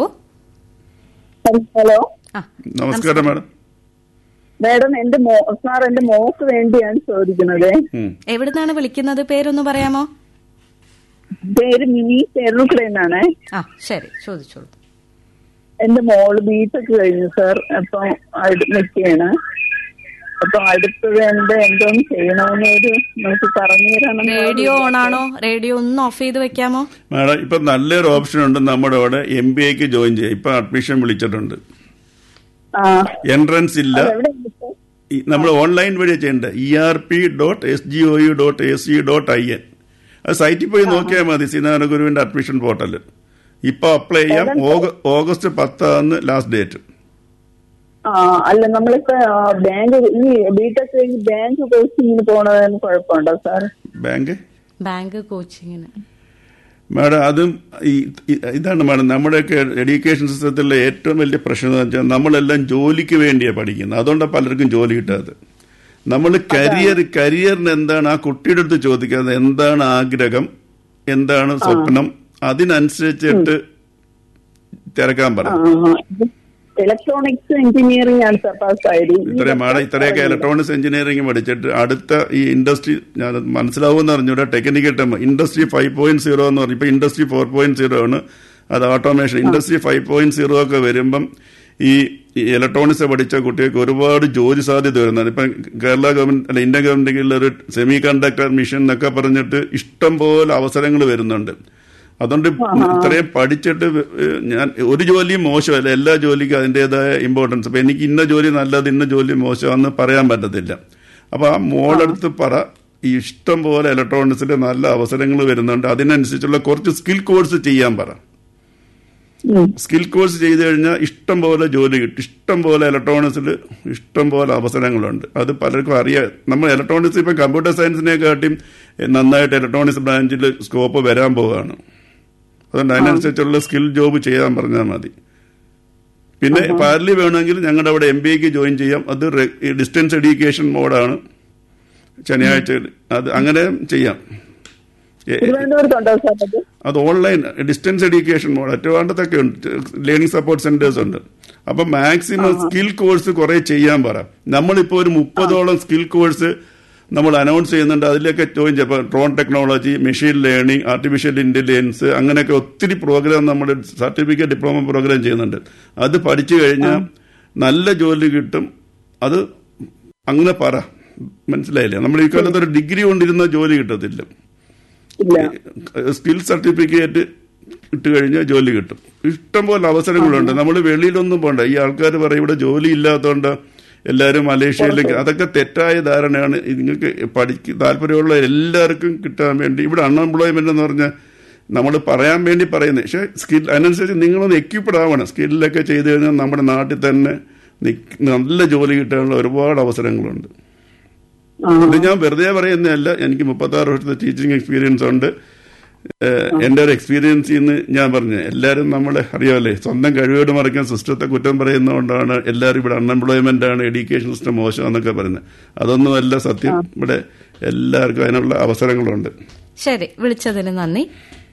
ഹലോ ആ നമസ്കാരം മാഡം മാഡം എന്റെ മോ സാർ എന്റെ മോക്ക് വേണ്ടിയാണ് ചോദിക്കുന്നത് ഉം. എവിടുന്നാണ് വിളിക്കുന്നത് പേരൊന്ന് പറയാമോ പേര് മിനി ചേർന്നുക്കട എന്നാണ് ആ ശരി ചോദിച്ചോളൂ എന്റെ മോള് ബിടെക് കഴിഞ്ഞു സാർ അപ്പം നിൽക്കുകയാണ് അപ്പൊ അടുത്തത് എന്റെ എന്തോന്ന് ചെയ്യണമെന്ന് ഒരു നമുക്ക് പറഞ്ഞു തരണം റേഡിയോ ഓൺ ആണോ റേഡിയോ ഒന്ന് ഓഫ് ചെയ്ത് വെക്കാമോ മാഡം ഇപ്പൊ നല്ലൊരു ഓപ്ഷൻ ഉണ്ട് നമ്മുടെ അവിടെ എം ബി എക്ക് ജോയിൻ ചെയ്യാം ഇപ്പൊ അഡ്മിഷൻ വിളിച്ചിട്ടുണ്ട് ആ എൻട്രൻസ് ഇല്ല എവിടെ ഉണ്ട് സാർ? നമ്മൾ ഓൺലൈൻ വഴി ചെയ്യേണ്ടത് E R P dot S G O U dot A C dot I N അത് സൈറ്റിൽ പോയി നോക്കിയാൽ മതി ശ്രീനാരായണ ഗുരുവിന്റെ അഡ്മിഷൻ പോർട്ടൽ ഇപ്പൊ അപ്ലൈ ചെയ്യാം ഓഗ- ഓഗസ്റ്റ് പത്താന്ന് ലാസ്റ്റ് ഡേറ്റ് ആ അല്ല നമ്മളിപ്പോ ആ, ബാങ്ക് ഈ ബിടെക് കഴിഞ്ഞ് ബാങ്ക് കോച്ചിങ്ങിന് പോണതിന് കുഴപ്പമുണ്ടോ സാർ ബാങ്ക് ബാങ്ക് കോച്ചിങ്ങിന് മാഡം അതും ഈ ഈ- ഇതാണ് മാഡം നമ്മുടെയൊക്കെ എഡ്യൂക്കേഷൻ സിസ്റ്റത്തിലെ ഏറ്റവും വലിയ പ്രശ്നം എന്ന് വെച്ചാൽ നമ്മളെല്ലാം ജോലിക്ക് വേണ്ടിയാണ് പഠിക്കുന്നത് അതുകൊണ്ടാണ് പലർക്കും ജോലി കിട്ടാത്തത് നമ്മൾ കരിയർ കരിയറിന് എന്താണ് ആ കുട്ടിയുടെ അടുത്ത് ചോദിക്കുന്നത് എന്താണ് ആഗ്രഹം എന്താണ് സ്വപ്നം അതിനനുസരിച്ചിട്ട് തിരക്കാൻ പറ ഇലക്ട്രോണിക്സ് എഞ്ചിനീയറിംഗ് ആണ് സാർ പാസ്സായത് ഇത്രയും മാഡം ഇത്രയൊക്കെ ഇലക്ട്രോണിക്സ് എഞ്ചിനീയറിംഗ് പഠിച്ചിട്ട് അടുത്ത ഈ ഇൻഡസ്ട്രി ഞാൻ മനസ്സിലാവുമെന്ന് അറിഞ്ഞൂടെ technical time industry five point zero എന്ന് പറയും ഇപ്പൊ ഇൻഡസ്ട്രി ഫോർ പോയിന്റ് സീറോ ആണ് അത് automation industry five point zero ഒക്കെ വരുമ്പം ഈ ഇലക്ട്രോണിക്സ് പഠിച്ച കുട്ടികൾക്ക് ഒരുപാട് ജോലി സാധ്യത വരുന്നുണ്ട് ഇപ്പം കേരള ഗവൺമെന്റ് അല്ല ഇന്ത്യൻ ഗവൺമെന്റിൽ ഒരു സെമി കണ്ടക്ടർ മിഷൻ എന്നൊക്കെ പറഞ്ഞിട്ട് ഇഷ്ടം പോലെ അവസരങ്ങൾ വരുന്നുണ്ട് അതുകൊണ്ട് ഇത്രയും പഠിച്ചിട്ട് ഏഹ്, ഞാൻ ഒരു ജോലിയും മോശമല്ല എല്ലാ ജോലിക്കും അതിൻ്റെതായ ഇമ്പോർട്ടൻസ് അപ്പൊ എനിക്ക് ഇന്ന ജോലി നല്ലത് ഇന്ന ജോലി മോശമാണെന്ന് പറയാൻ പറ്റത്തില്ല അപ്പൊ ആ മോളടുത്ത് പറ ഈ ഇഷ്ടം പോലെ ഇലക്ട്രോണിക്സിൽ നല്ല അവസരങ്ങൾ വരുന്നുണ്ട് അതിനനുസരിച്ചുള്ള കുറച്ച് സ്കിൽ കോഴ്സ് ചെയ്യാൻ പറ സ്കിൽ കോഴ്സ് ചെയ്ത് കഴിഞ്ഞാൽ ഇഷ്ടം പോലെ ജോലി കിട്ടും ഇഷ്ടം പോലെ ഇലക്ട്രോണിക്സിൽ ഇഷ്ടം പോലെ അവസരങ്ങളുണ്ട് അത് പലർക്കും അറിയാം നമ്മൾ ഇലക്ട്രോണിക്സ് ഇപ്പം കമ്പ്യൂട്ടർ സയൻസിനെക്കാട്ടിയും നന്നായിട്ട് ഇലക്ട്രോണിക്സ് ബ്രാഞ്ചിൽ സ്കോപ്പ് വരാൻ പോവുകയാണ് അതുകൊണ്ട് അതിനനുസരിച്ചുള്ള സ്കിൽ ജോബ് ചെയ്യാൻ പറഞ്ഞാൽ മതി പിന്നെ പാരലി വേണമെങ്കിൽ ഞങ്ങളുടെ അവിടെ എം ബി എക്ക് ജോയിൻ ചെയ്യാം അത് ഡിസ്റ്റൻസ് എഡ്യൂക്കേഷൻ മോഡാണ് ശനിയാഴ്ച അത് അങ്ങനെ ചെയ്യാം എ- തിരുവനന്തപുരത്തുണ്ടോ സാർ അത് അത് ഓൺലൈൻ ഡിസ്റ്റൻസ് എഡ്യൂക്കേഷൻ മോഡ് ട്രിവാൻഡത്തൊക്കെ ഉണ്ട് ലേണിംഗ് സപ്പോർട്ട് സെന്റേഴ്സ് ഉണ്ട് അപ്പൊ മാക്സിമം സ്കിൽ കോഴ്സ് കുറെ ചെയ്യാൻ പറ നമ്മളിപ്പോ ഒരു മുപ്പതോളം സ്കിൽ കോഴ്സ് നമ്മൾ അനൗൺസ് ചെയ്യുന്നുണ്ട് അതിലൊക്കെ ജോയിൻ ചെയ്യപ്പോൾ drone technology machine learning artificial intelligence അങ്ങനെയൊക്കെ ഒത്തിരി പ്രോഗ്രാം നമ്മൾ സർട്ടിഫിക്കറ്റ് ഡിപ്ലോമ പ്രോഗ്രാം ചെയ്യുന്നുണ്ട് അത് പഠിച്ചു കഴിഞ്ഞാൽ നല്ല ജോലി കിട്ടും അത് അങ്ങനെ പറ മനസ്സിലായില്ലേ നമ്മൾ ഈ കാലത്ത് ഒരു ഡിഗ്രി കൊണ്ടിരുന്ന ജോലി കിട്ടത്തില്ല ഇല്ല സ്കിൽ സർട്ടിഫിക്കറ്റ് ഇട്ട് കഴിഞ്ഞാൽ ജോലി കിട്ടും ഇഷ്ടംപോലെ അവസരങ്ങളുണ്ട് നമ്മൾ വെളിയിലൊന്നും പോണ്ട ഈ ആൾക്കാർ പറയും ഇവിടെ ജോലി ഇല്ലാത്തതുകൊണ്ട് എല്ലാവരും മലേഷ്യയിലേക്ക് അതൊക്കെ തെറ്റായ ധാരണയാണ് നിങ്ങൾക്ക് പഠിക്ക താല്പര്യമുള്ള എല്ലാവർക്കും കിട്ടാൻ വേണ്ടി ഇവിടെ അൺഎംപ്ലോയ്മെന്റ് എന്ന് പറഞ്ഞാൽ നമ്മൾ പറയാൻ വേണ്ടി പറയുന്നത് പക്ഷേ സ്കിൽ അതിനനുസരിച്ച് നിങ്ങളൊന്ന് എക്യുപ്ഡ് ആവണം സ്കില്ലൊക്കെ ചെയ്ത് കഴിഞ്ഞാൽ നമ്മുടെ നാട്ടിൽ തന്നെ നിക്ക് നല്ല ജോലി കിട്ടാനുള്ള ഒരുപാട് അവസരങ്ങളുണ്ട് ഇത് ഞാൻ വെറുതെ പറയുന്നതല്ല എനിക്ക് മുപ്പത്തി ആറ് വർഷത്തെ ടീച്ചിങ് എക്സ്പീരിയൻസ് ഉണ്ട് ഏഹ് എന്റെ ഒരു എക്സ്പീരിയൻസിൽ നിന്ന് ഞാൻ പറഞ്ഞു എല്ലാവരും നമ്മളെ അറിയാമല്ലേ സ്വന്തം കഴിവേട് മറിക്കാൻ സിസ്റ്റത്തെ കുറ്റം പറയുന്നതുകൊണ്ടാണ് എല്ലാവരും ഇവിടെ അൺഎംപ്ലോയ്മെന്റ് ആണ് എഡ്യൂക്കേഷൻ സിസ്റ്റം മോശം എന്നൊക്കെ പറയുന്നത് അതൊന്നുമല്ല സത്യം ഇവിടെ എല്ലാവർക്കും അതിനുള്ള അവസരങ്ങളുണ്ട് ശരി വിളിച്ചതിന് നന്ദി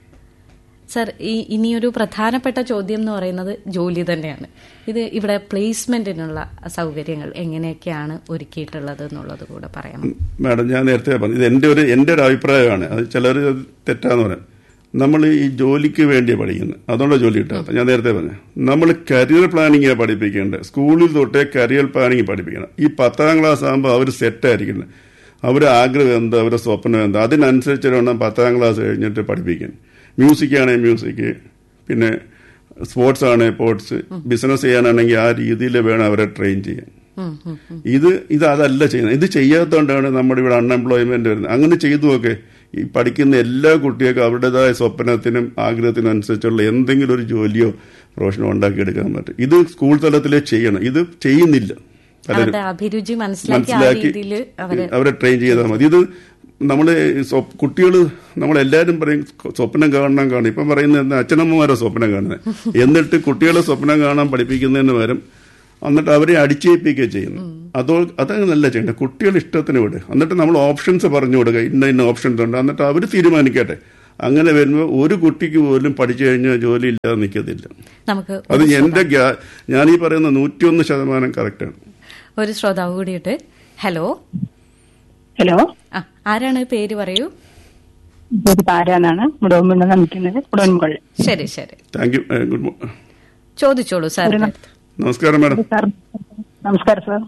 സർ ഈ ഇനിയൊരു പ്രധാനപ്പെട്ട ചോദ്യം എന്ന് പറയുന്നത് ജോലി തന്നെയാണ് ഇത് ഇവിടെ പ്ലേസ്മെന്റിനുള്ള സൗകര്യങ്ങൾ എങ്ങനെയൊക്കെയാണ് ഒരുക്കിയിട്ടുള്ളത് എന്നുള്ളത് കൂടെ പറയാം മാഡം ഞാൻ നേരത്തെ പറഞ്ഞു ഇത് എൻ്റെ ഒരു എൻ്റെ ഒരു അഭിപ്രായമാണ് അത് ചിലർ തെറ്റാന്ന് പറയാം നമ്മൾ ഈ ജോലിക്ക് വേണ്ടിയാണ് പഠിക്കുന്നത് അതുകൊണ്ടാണ് ജോലി കിട്ടാത്ത ഞാൻ നേരത്തെ പറഞ്ഞു നമ്മൾ കരിയർ പ്ലാനിങ്ങാണ് പഠിപ്പിക്കേണ്ടത് സ്കൂളിൽ തൊട്ടേ കരിയർ പ്ലാനിങ് പഠിപ്പിക്കണം ഈ പത്താം ക്ലാസ് ആകുമ്പോൾ അവർ സെറ്റായിരിക്കണം അവരുടെ ആഗ്രഹം എന്താ അവരുടെ സ്വപ്നം എന്താ അതിനനുസരിച്ച് വേണം പത്താം ക്ലാസ് കഴിഞ്ഞിട്ട് പഠിപ്പിക്കാൻ മ്യൂസിക് ആണെങ്കിൽ മ്യൂസിക് പിന്നെ സ്പോർട്സ് ആണെങ്കിൽ സ്പോർട്സ് ബിസിനസ് ചെയ്യാനാണെങ്കിൽ ആ രീതിയിൽ വേണം അവരെ ട്രെയിൻ ചെയ്യാൻ ഉം, ഉം, ഉം. ഇത് ഇത് അതല്ല ചെയ്യുന്നത് ഇത് ചെയ്യാത്തതുകൊണ്ടാണ് നമ്മുടെ ഇവിടെ അൺഎംപ്ലോയ്മെന്റ് വരുന്നത് അങ്ങനെ ചെയ്തു നോക്കെ ഈ പഠിക്കുന്ന എല്ലാ കുട്ടികൾക്കും അവരുടേതായ സ്വപ്നത്തിനും ആഗ്രഹത്തിനും അനുസരിച്ചുള്ള എന്തെങ്കിലും ഒരു ജോലിയോ പ്രൊഫഷനോ ഉണ്ടാക്കിയെടുക്കാൻ പറ്റും ഇത് സ്കൂൾ തലത്തിലേ ചെയ്യണം ഇത് ചെയ്യുന്നില്ല പലരും അവരുടെ അഭിരുചി മനസ്സിലാക്കി ആ മനസ്സിലാക്കി രീതിയിൽ അവരെ അവരെ ട്രെയിൻ ചെയ്താൽ മതി ഇത് നമ്മള് കുട്ടികൾ നമ്മളെല്ലാവരും പറയും സ്വപ്നം കാണണം കാണും ഇപ്പം പറയുന്നത് എന്താ അച്ഛനമ്മമാരോ സ്വപ്നം കാണുന്നത് എന്നിട്ട് കുട്ടികളെ സ്വപ്നം കാണാൻ പഠിപ്പിക്കുന്നതിന് പകരം എന്നിട്ട് അവരെ അടിച്ചേൽപ്പിക്കുക ചെയ്യുന്നു അതോ അതാണ് നല്ല ചെയ്യേണ്ടത് കുട്ടികൾ ഇഷ്ടത്തിന് വിട് എന്നിട്ട് നമ്മൾ ഓപ്ഷൻസ് പറഞ്ഞു കൊടുക്കുക ഇന്ന ഇന്ന ഓപ്ഷൻസ് ഉണ്ട് എന്നിട്ട് അവർ തീരുമാനിക്കട്ടെ അങ്ങനെ വരുമ്പോൾ ഒരു കുട്ടിക്ക് പോലും പഠിച്ചു കഴിഞ്ഞാൽ ജോലി ഇല്ലാതെ നിൽക്കത്തില്ല നമുക്ക് അത് എന്റെ ഗ്യാ- ഞാൻ ഈ പറയുന്ന നൂറ്റിയൊന്ന് ശതമാനം കറക്റ്റാണ് ഒരു ശ്രോതാവ് കൂടിയിട്ട് ഹലോ ഹലോ ആ ആരാണ് പേര് പറയൂ ഇത് താരാന്നാണ് മുടവുമ്പോൾ നിൽക്കുന്നത് ഉടൻമുകൾ ശരി ശരി താങ്ക് യു ഗുഡ് മോ ചോദിച്ചോളൂ സാർ നമസ്കാരം മാഡം സാർ നമസ്കാരം സാർ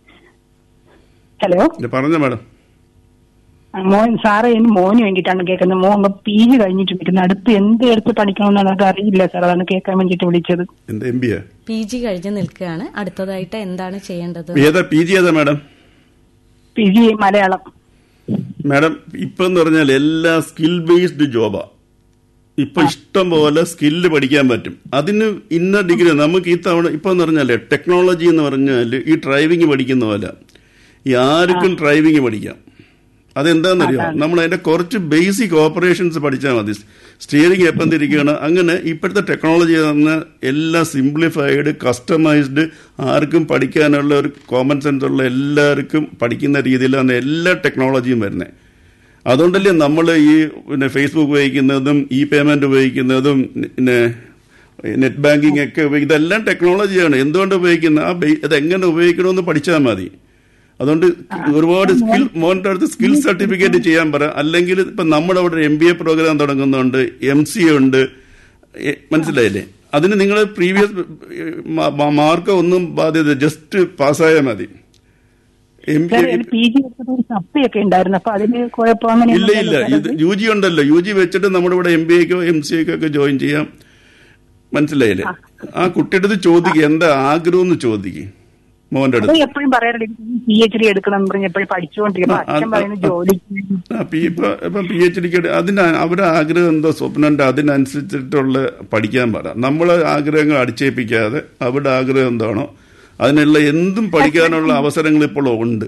ഹലോ ഇത് പറഞ്ഞോ മാഡം ആ, മോൻ സാറേ ഇനി മോന് വേണ്ടിയിട്ടാണ് കേൾക്കുന്നത് മോൻ പി ജി കഴിഞ്ഞിട്ട് നിൽക്കുന്നത് അടുത്ത് എന്ത് എടുത്ത് പഠിക്കണമെന്നാണ് അത് അറിയില്ല സാർ അതാണ് കേൾക്കാൻ വേണ്ടിയിട്ട് വിളിച്ചത് എന്ത് എം ബി പി ജി കഴിഞ്ഞ് നിൽക്കുകയാണ് അടുത്തതായിട്ട് എന്താണ് ചെയ്യേണ്ടത് ഏതാ പി ജി ഏതാ madam P G Malayalam madam ഇപ്പൊ എന്ന് പറഞ്ഞാൽ എല്ലാ സ്കിൽ ബേസ്ഡ് ജോബാ ഇപ്പൊ ഇഷ്ടം പോലെ സ്കില്ല് പഠിക്കാൻ പറ്റും അതിന് ഇന്ന ഡിഗ്രി നമുക്ക് ഈ തവണ ഇപ്പൊ എന്ന് പറഞ്ഞാല് ടെക്നോളജി എന്ന് പറഞ്ഞാൽ ഈ ഡ്രൈവിംഗ് പഠിക്കുന്ന പോലെ ഈ ആർക്കും ഡ്രൈവിംഗ് പഠിക്കാം അതെന്താണെന്നറിയോ നമ്മൾ അതിന്റെ കുറച്ച് ബേസിക് ഓപ്പറേഷൻസ് പഠിച്ചാൽ മതി സ്റ്റിയറിംഗ് എപ്പം തിരിക്കുകയാണ് അങ്ങനെ ഇപ്പോഴത്തെ ടെക്നോളജി തന്നെ എല്ലാം സിംപ്ലിഫൈഡ് കസ്റ്റമൈസ്ഡ് ആർക്കും പഠിക്കാനുള്ള ഒരു കോമൺ സെൻസ് ഉള്ള എല്ലാവർക്കും പഠിക്കുന്ന രീതിയിലാണ് എല്ലാ ടെക്നോളജിയും വരുന്നത് അതുകൊണ്ടല്ലേ നമ്മൾ ഈ പിന്നെ ഫേസ്ബുക്ക് ഉപയോഗിക്കുന്നതും ഇ പേയ്മെന്റ് ഉപയോഗിക്കുന്നതും പിന്നെ നെറ്റ് ബാങ്കിങ് ഒക്കെ ഉപയോഗി- ഇതെല്ലാം ടെക്നോളജിയാണ് എന്തുകൊണ്ട് ഉപയോഗിക്കുന്നത് ആ ബേ- ഇത് എങ്ങനെ ഉപയോഗിക്കണമെന്ന് പഠിച്ചാൽ മതി അതുകൊണ്ട് ഒരുപാട് സ്കിൽ മോന്റെ അടുത്ത് സ്കിൽ സർട്ടിഫിക്കറ്റ് ചെയ്യാൻ പറ അല്ലെങ്കിൽ ഇപ്പൊ നമ്മുടെ അവിടെ എം ബി എ പ്രോഗ്രാം തുടങ്ങുന്നുണ്ട് എം സി എ ഉണ്ട് എ, മനസ്സിലായില്ലേ അതിന് നിങ്ങൾ പ്രീവിയസ് മാർക്ക് ഒന്നും ബാധ്യത ജസ്റ്റ് പാസ്സായാൽ മതി M B sir P G എടുത്തത് ഒരു സപ്ലിയൊക്കെ ഉണ്ടായിരുന്നു അപ്പൊ അതിന് കുഴപ്പം അങ്ങനെ ഇല്ല ഇല്ല ഇത് യു ജി ഉണ്ടല്ലോ യു ജി വെച്ചിട്ട് നമ്മുടെ ഇവിടെ എം ബി എക്കോ എം സി എക്കോ ഒക്കെ ജോയിൻ ചെയ്യാം മനസ്സിലായില്ലേ ആ കുട്ടിയുടെ അടുത്ത് ചോദിക്കുക എന്താ ആഗ്രഹം എന്ന് ചോദിക്കുക മോന്റെ അത് അടുത്ത് എപ്പോഴും പറയാറുണ്ട് പി എച്ച് ഡി എടുക്കണം എന്ന് പറഞ്ഞ് എപ്പോഴും പഠിച്ചുകൊണ്ടിരിക്കും അപ്പൊ അച്ഛൻ ആ, പറയുന്ന ആ, ജോലിക്ക് ആ, പി- ഇപ്പൊ ഇപ്പം പി എച്ച് ഡിക്ക് അതിന് അവരുടെ ആഗ്രഹം എന്തോ സ്വപ്നമുണ്ട് അതിനനുസരിച്ചിട്ടുള്ള പഠിക്കാൻ പറ നമ്മളെ ആഗ്രഹങ്ങൾ അടിച്ചേൽപ്പിക്കാതെ അവരുടെ ആഗ്രഹം എന്താണോ അതിനുള്ള എന്തും പഠിക്കാനുള്ള അവസരങ്ങൾ ഇപ്പോൾ ഉണ്ട്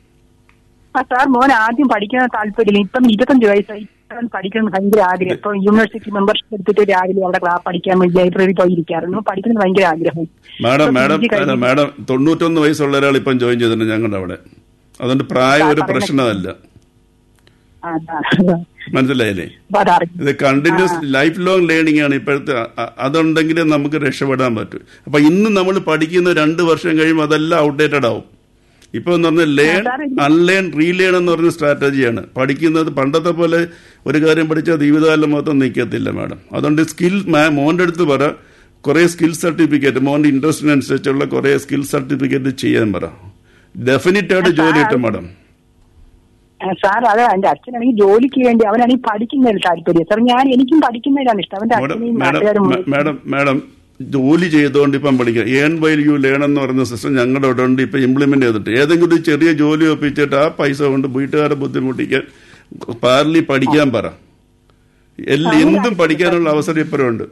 ആ സാർ മോൻ ആദ്യം പഠിക്കാൻ താല്പര്യമില്ല ഇപ്പം ഇരുപത്തഞ്ച് വയസ്സായി ഇപ്പം പഠിക്കണം ഭയങ്കര ആഗ്രഹം ഇപ്പൊ യൂണിവേഴ്സിറ്റി മെമ്പർഷിപ്പ് എടുത്തിട്ട് രാവിലെ അവിടെ ക്ലാസ് പഠിക്കാൻ വേണ്ടി ലൈബ്രറി പോയി ഇരിക്കാറുണ്ട് പഠിക്കുന്നത് ഭയങ്കര ആഗ്രഹം മാഡം ഇപ്പം മാഡം PG കഴിഞ്ഞ് അല്ല, മാഡം തൊണ്ണൂറ്റൊന്ന് വയസ്സുള്ള ഒരാൾ ഇപ്പം ജോയിൻ ചെയ്തിട്ടുണ്ട് ഞങ്ങളുടെ അവിടെ അതുകൊണ്ട് പ്രായം ഒരു പ്രശ്നമല്ല ആ, അതാ, അതാ. മനസ്സിലായില്ലേ അപ്പൊ അതറിയാം ഇത് കണ്ടിന്യൂസ് ലൈഫ് ലോങ് ലേണിംഗ് ആണ് ഇപ്പോഴത്തെ അ- അ- അതുണ്ടെങ്കിലേ നമുക്ക് രക്ഷപ്പെടാൻ പറ്റൂ അപ്പൊ ഇന്ന് നമ്മൾ പഠിക്കുന്ന രണ്ട് വർഷം കഴിയുമ്പോൾ അതെല്ലാം ഔട്ട്ഡേറ്റഡ് ആവും ഇപ്പൊ എന്ന് പറഞ്ഞാൽ ലേൺ അൺലേൺ റീലേൺ എന്ന് പറഞ്ഞ സ്ട്രാറ്റജിയാണ് പഠിക്കുന്നത് പണ്ടത്തെ പോലെ ഒരു കാര്യം പഠിച്ചാൽ ജീവിതകാലം മൊത്തം നിൽക്കത്തില്ല മാഡം അതുകൊണ്ട് സ്കിൽ മോന്റെ അടുത്ത് പറ കുറെ സ്കിൽ സർട്ടിഫിക്കറ്റ് മോന്റെ ഇൻട്രസ്റ്റിനനുസരിച്ചുള്ള കുറെ സ്കിൽ സർട്ടിഫിക്കറ്റ് ചെയ്യാൻ പറ ഡെഫിനറ്റ് ആയിട്ട് ജോലി കിട്ടും മാഡം ആ, സാർ അത് എന്റെ അച്ഛനാണെങ്കിൽ ജോലിക്ക് വേണ്ടി അവനാണെങ്കിൽ പഠിക്കുന്നതിൽ താല്പര്യം സാർ ഞാൻ എനിക്കും പഠിക്കുന്നതിലാണ് ഇഷ്ടം അവന്റെ മാഡം അച്ഛനെയും മാഡം നാട്ടുകാരും മ- മാഡം മാഡം ജോലി ചെയ്തുകൊണ്ട് ഇപ്പം പഠിക്കുക ഏൺ വൈൽ യു ലേൺ എന്ന് പറയുന്ന സിസ്റ്റം ഞങ്ങളുടെ അവിടെ ഉണ്ട് ഇപ്പം ഇംപ്ലിമെന്റ് ചെയ്തിട്ട് ഏതെങ്കിലും ഒരു ചെറിയ ജോലി ഒപ്പിച്ചിട്ട് ആ പൈസ കൊണ്ട് വീട്ടുകാരെ ബുദ്ധിമുട്ടിക്കാൻ പാർലി പഠിക്കാൻ പറ എല്ലാം എന്തും പഠിക്കാനുള്ള അവസരം ഇപ്പോഴും ഉണ്ട്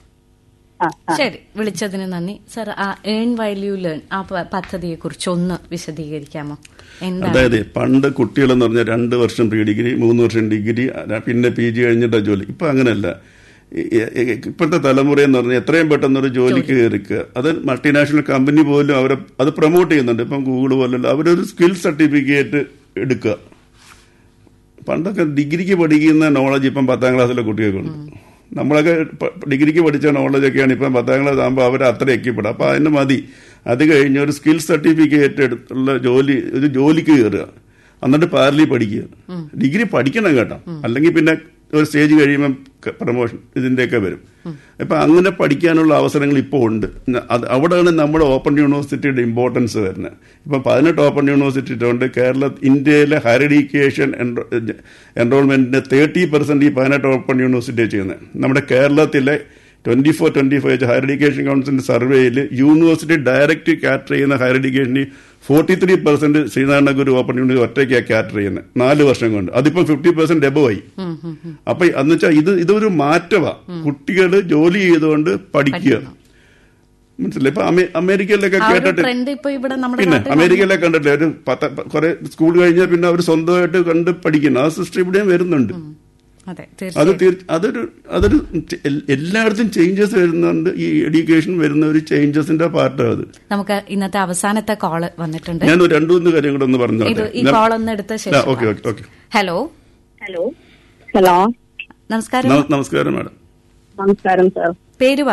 ആ, ആ. ശരി വിളിച്ചതിന് നന്ദി സർ ആ ഏൺ വാല്യൂ ലേൺ ആ പ- പദ്ധതിയെ കുറിച്ച് ഒന്ന് വിശദീകരിക്കാമോ എന്താണ് അതായത് പണ്ട് കുട്ടികളെന്ന് പറഞ്ഞാൽ രണ്ട് വർഷം പ്രീ ഡിഗ്രി മൂന്ന് വർഷം ഡിഗ്രി അല്ല, പിന്നെ പി ജി കഴിഞ്ഞിട്ടാ ജോലി ഇപ്പൊ അങ്ങനെയല്ല ഈ- ഈ- ഇപ്പോഴത്തെ തലമുറ എന്ന് പറഞ്ഞാൽ എത്രയും പെട്ടെന്ന് ഒരു ജോലിക്ക് കയറിക്കുക അത് മൾട്ടിനാഷണൽ കമ്പനി പോലും അവരെ അത് പ്രൊമോട്ട് ചെയ്യുന്നുണ്ട് ഇപ്പം ഗൂഗിൾ പോലുള്ള അവരൊരു സ്കിൽ സർട്ടിഫിക്കറ്റ് എടുക്കുക പണ്ടൊക്കെ ഡിഗ്രിക്ക് പഠിക്കുന്ന നോളജ് ഇപ്പം പത്താം ക്ലാസ്സിലെ കുട്ടികൾക്കുണ്ട് നമ്മളൊക്കെ പ- ഡിഗ്രിക്ക് പഠിച്ച നോളജൊക്കെയാണ് ഇപ്പം പത്താം ക്ലാസ് ആകുമ്പോൾ അവർ അത്ര എക്കിപ്പെടും അപ്പം അതിന് മതി അത് കഴിഞ്ഞ് ഒരു സ്കിൽ സർട്ടിഫിക്കറ്റ് എടുത്തുള്ള ജോലി ഒരു ജോലിക്ക് കയറുക എന്നിട്ട് പാരലി പഠിക്കുക ഡിഗ്രി പഠിക്കണം കേട്ടോ അല്ലെങ്കിൽ പിന്നെ ഒരു സ്റ്റേജ് കഴിയുമ്പം പ്രൊമോഷൻ ഇതിൻ്റെയൊക്കെ വരും ഇപ്പം അങ്ങനെ പഠിക്കാനുള്ള അവസരങ്ങൾ ഇപ്പോൾ ഉണ്ട് ന- അത് അവിടെയാണ് നമ്മുടെ ഓപ്പൺ യൂണിവേഴ്സിറ്റിയുടെ ഇമ്പോർട്ടൻസ് വരുന്നത് ഇപ്പം പതിനെട്ട് ഓപ്പൺ യൂണിവേഴ്സിറ്റി ഉണ്ട് കേരള ഇന്ത്യയിലെ ഹയർ എഡ്യൂക്കേഷൻ എൻറോൾമെന്റിന്റെ തേർട്ടി പെർസെന്റ് ഈ പതിനെട്ട് ഓപ്പൺ യൂണിവേഴ്സിറ്റി ചെയ്യുന്നത് നമ്മുടെ കേരളത്തിലെ twenty four twenty five higher education കൗൺസിലിന്റെ സർവേയിൽ യൂണിവേഴ്സിറ്റി ഡയറക്റ്റ് കാറ്റർ ചെയ്യുന്ന ഹയർ എഡ്യൂക്കേഷനിൽ forty three percent Sreenarayana Guru open university ഒറ്റയ്ക്കാണ് ക്യാറ്റർ ചെയ്യുന്നത് നാല് വർഷം കൊണ്ട് അതിപ്പോ ഫിഫ്റ്റി പെർസെന്റ് ഡെബോ ആയി ഉം, ഉം, ഉം. അപ്പൊ എന്ന് വെച്ചാൽ ഇത് ഇതൊരു മാറ്റമാ കുട്ടികൾ ജോലി ചെയ്തുകൊണ്ട് പഠിക്കുക മനസ്സിലായി ഇപ്പൊ അമേ- അമേരിക്കയിലൊക്കെ ആ ഒരു കേട്ടിട്ട് ട്രെൻഡ് ഇപ്പൊ ഇവിടെ നമ്മുടെ പിന്നെ നാട്ടിൽ അമേരിക്കയിലൊക്കെ കണ്ടിട്ടില്ലേ ഒരു പത്ത് കുറെ സ്കൂൾ കഴിഞ്ഞാൽ പിന്നെ അവർ സ്വന്തമായിട്ട് കണ്ട് പഠിക്കുന്നു ആ സിസ്റ്റം ഇവിടെയും വരുന്നുണ്ട് അതെ അത് തീർച്ചയായും തീർ- അതൊരു അതൊരു ചെ- എൽ- എല്ലായിടത്തും ചേഞ്ചസ് വരുന്നുണ്ട് ഈ എഡ്യൂക്കേഷൻ വരുന്ന ഒരു ചേഞ്ചസിന്റെ പാർട്ടാണ് അത് നമുക്ക് ഇന്നത്തെ അവസാനത്തെ കോള് വന്നിട്ടുണ്ട് ഞാൻ ഒരു രണ്ടു മൂന്ന് കാര്യം കൂടെ ഒന്ന് പറഞ്ഞു ഇത് ഈ കോൾ ഒന്ന് എടുത്ത ശേഷം okay okay okay hello hello hello നമസ്കാരം നമസ്കാരം മാഡം നമസ്കാരം സാർ പേര്